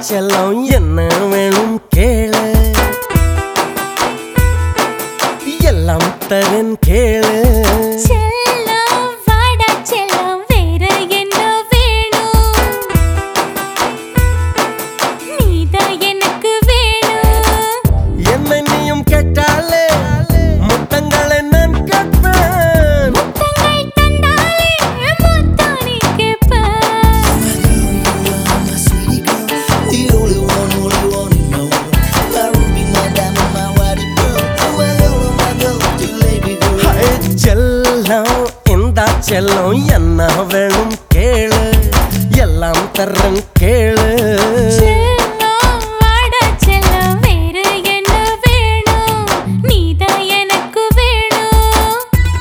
செல்லம் என்ன வேணும் கேளு எல்லாம் தரன் கேளு செல்லம் வாடா செல்லம் வேற என்ன வேணும் நீதான் எனக்கு வேணும் என்னை நீயும் கேட்டாலே முத்தங்களை நான் கேட்பேன் முத்தங்கள் தந்தாலே முத்தம் நீ கேட்ப my sweetie girl, the only one, only one you know. My ruby, my diamond, my white girl, my girl, my girl, the lady girl. Hi, செல்லம் இந்த செல்லம் என்ன வேணும் கேளு எல்லாம் தரன் கேளு செல்லம் வாடா செல்லம் வேற என்ன வேணும் நீதான் எனக்கு வேணும்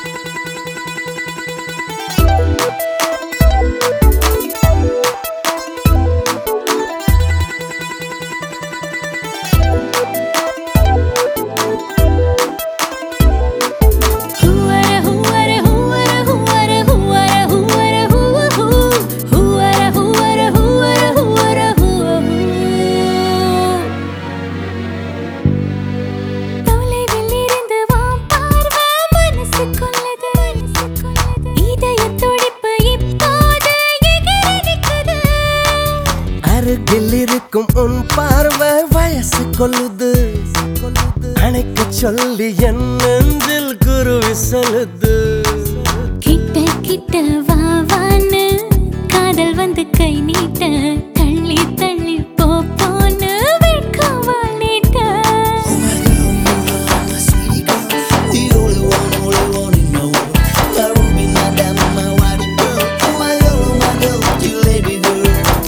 ஹூவர ஹூவர ஹூவர ஹூவர ஹூவர ஹூவர ஹூவ ஹூ ஹூவர ஹூவர ஹூவர ஹூவர ஹூவ ஹூ தொலைவில் இருந்து வான் பார்வை மனசு கொள்ளது இதயத் துடிப்பு இப்போது எகிரி நிக்குது அருகில் இருக்கும் உன் பார்வை வயசு கொள்ளுது அணைக்க சொல்லி என் நெஞ்சில் குருவி சொல்லுது கிட்ட கிட்ட வா வான்னு காதல் வந்து கை நீட்ட தள்ளி தள்ளி போ போன்னு வெட்கவால் நீட்ட My sweetie girl, the only one, only one you know. My ruby, my diamond, my white girl, my girl, my girl, the lady girl.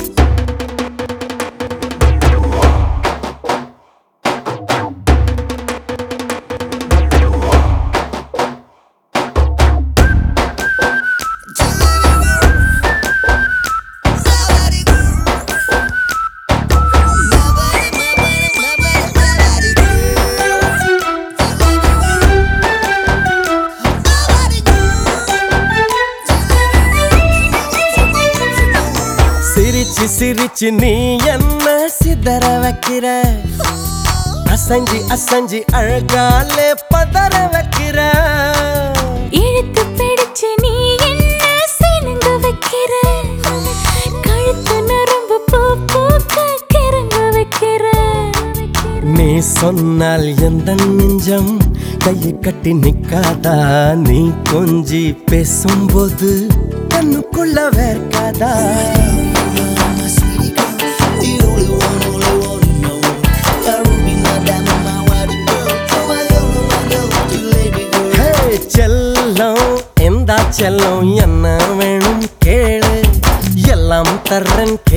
சிரிச்சு சிரிச்சு நீ என்ன சிதற வைக்கிற அசஞ்சி அசஞ்சி அழகாலே பதற வைக்கிற இழுத்து பிடிச்சு நீ என்ன சினுங்க வைக்கிற கழுத்து நரம்பு பூ பூக்க கிறங்க வைக்கிற நீ சொன்னால் எந்த நெஞ்சம் கையை கட்டி நிக்காதா நீ கொஞ்சி பேசும்போது கண்ணுக்குள்ள வேர்க்காதா My sweetie girl, the only one, only one you know. My ruby, my diamond, my white girl, my girl, my girl, the lady girl. ஹே, செல்லம் எந்த செல்லம் என்ன வேணும் கேளு எல்லாம் தர்றேன்